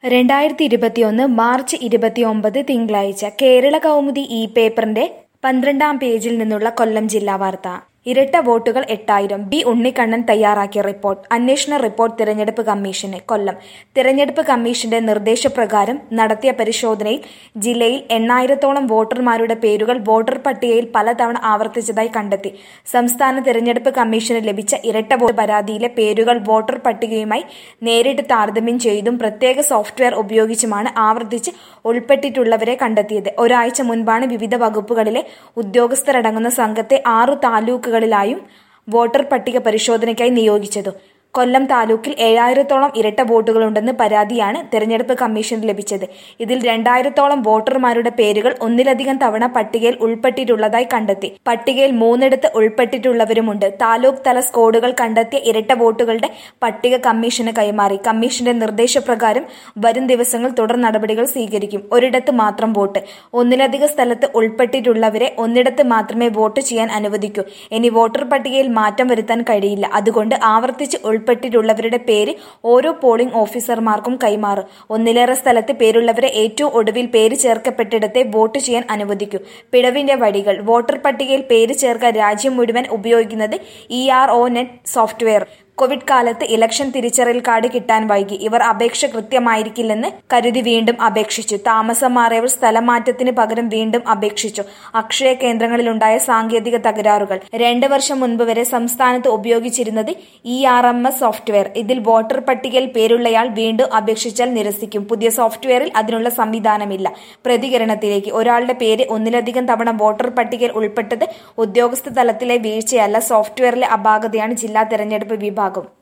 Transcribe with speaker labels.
Speaker 1: രണ്ടായിരത്തി ഇരുപത്തിയൊന്ന് മാർച്ച് ഇരുപത്തിയൊമ്പത് തിങ്കളാഴ്ച കേരള കൗമുദി ഈ പേപ്പറിന്റെ പന്ത്രണ്ടാം പേജിൽ നിന്നുള്ള കൊല്ലം ജില്ലാ വാർത്ത ഇരട്ട വോട്ടുകൾ എട്ടായിരം ബി ഉണ്ണിക്കണ്ണൻ തയ്യാറാക്കിയ റിപ്പോർട്ട് അന്വേഷണ റിപ്പോർട്ട് തിരഞ്ഞെടുപ്പ് കമ്മീഷന് കൊല്ലം തിരഞ്ഞെടുപ്പ് കമ്മീഷന്റെ നിർദ്ദേശപ്രകാരം നടത്തിയ പരിശോധനയിൽ ജില്ലയിൽ എണ്ണായിരത്തോളം വോട്ടർമാരുടെ പേരുകൾ വോട്ടർ പട്ടികയിൽ പലതവണ ആവർത്തിച്ചതായി കണ്ടെത്തി സംസ്ഥാന തിരഞ്ഞെടുപ്പ് കമ്മീഷന് ലഭിച്ച ഇരട്ട വോട്ട് പരാതിയിലെ പേരുകൾ വോട്ടർ പട്ടികയുമായി നേരിട്ട് താരതമ്യം ചെയ്തും പ്രത്യേക സോഫ്റ്റ്വെയർ ഉപയോഗിച്ചുമാണ് ആവർത്തിച്ച് ഉൾപ്പെട്ടിട്ടുള്ളവരെ കണ്ടെത്തിയത് ഒരാഴ്ച മുൻപാണ് വിവിധ വകുപ്പുകളിലെ ഉദ്യോഗസ്ഥരടങ്ങുന്ന സംഘത്തെ ആറു താലൂക്കുകളിലായും വോട്ടർ പട്ടിക പരിശോധനയ്ക്കായി നിയോഗിച്ചത് കൊല്ലം താലൂക്കിൽ ഏഴായിരത്തോളം ഇരട്ട വോട്ടുകളുണ്ടെന്ന് പരാതിയാണ് തെരഞ്ഞെടുപ്പ് കമ്മീഷന് ലഭിച്ചത് ഇതിൽ രണ്ടായിരത്തോളം വോട്ടർമാരുടെ പേരുകൾ ഒന്നിലധികം തവണ പട്ടികയിൽ ഉൾപ്പെട്ടിട്ടുള്ളതായി കണ്ടെത്തി പട്ടികയിൽ മൂന്നിടത്ത് ഉൾപ്പെട്ടിട്ടുള്ളവരുമുണ്ട് താലൂക്ക് തല സ്കോഡുകൾ കണ്ടെത്തിയ ഇരട്ട വോട്ടുകളുടെ പട്ടിക കമ്മീഷന് കൈമാറി കമ്മീഷന്റെ നിർദ്ദേശപ്രകാരം വരും ദിവസങ്ങൾ തുടർ നടപടികൾ സ്വീകരിക്കും ഒരിടത്ത് മാത്രം വോട്ട് ഒന്നിലധികം സ്ഥലത്ത് ഉൾപ്പെട്ടിട്ടുള്ളവരെ ഒന്നിടത്ത് മാത്രമേ വോട്ട് ചെയ്യാൻ അനുവദിക്കൂ ഇനി വോട്ടർ പട്ടികയിൽ മാറ്റം വരുത്താൻ കഴിയില്ല അതുകൊണ്ട് ആവർത്തിച്ച് ഉൾപ്പെട്ടിട്ടുള്ളവരുടെ പേര് ഓരോ പോളിംഗ് ഓഫീസർമാർക്കും കൈമാറും ഒന്നിലേറെ സ്ഥലത്ത് പേരുള്ളവരെ ഏറ്റവും ഒടുവിൽ പേര് ചേർക്കപ്പെട്ടിടത്തെ വോട്ട് ചെയ്യാൻ അനുവദിക്കൂ പിഴവിന്റെ വഴികൾ വോട്ടർ പട്ടികയിൽ പേര് ചേർക്കാൻ രാജ്യം മുഴുവൻ ഉപയോഗിക്കുന്നത് E R O net software covid കാലത്ത് ഇലക്ഷൻ തിരിച്ചറിയൽ കാർഡ് കിട്ടാൻ വൈകി ഇവർ അപേക്ഷ കൃത്യമായിരിക്കില്ലെന്ന് കരുതി വീണ്ടും അപേക്ഷിച്ചു താമസം മാറിയവർ സ്ഥലം മാറ്റത്തിന് പകരം വീണ്ടും അപേക്ഷിച്ചു അക്ഷയ കേന്ദ്രങ്ങളിലുണ്ടായ സാങ്കേതിക തകരാറുകൾ രണ്ട് വർഷം മുൻപ് വരെ സംസ്ഥാനത്ത് ഉപയോഗിച്ചിരുന്നത് E R M S software ഇതിൽ വോട്ടർ പട്ടികയിൽ പേരുള്ളയാൾ വീണ്ടും അപേക്ഷിച്ചാൽ നിരസിക്കും പുതിയ സോഫ്റ്റ്വെയറിൽ അതിനുള്ള സംവിധാനമില്ല പ്രതികരണത്തിലേക്ക് ഒരാളുടെ പേര് ഒന്നിലധികം തവണ വോട്ടർ പട്ടികയിൽ ഉൾപ്പെട്ടത് ഉദ്യോഗസ്ഥ തലത്തിലെ വീഴ്ചയല്ല സോഫ്റ്റ്വെയറിലെ അപാകതയാണ് ജില്ലാ തെരഞ്ഞെടുപ്പ് വിഭാഗം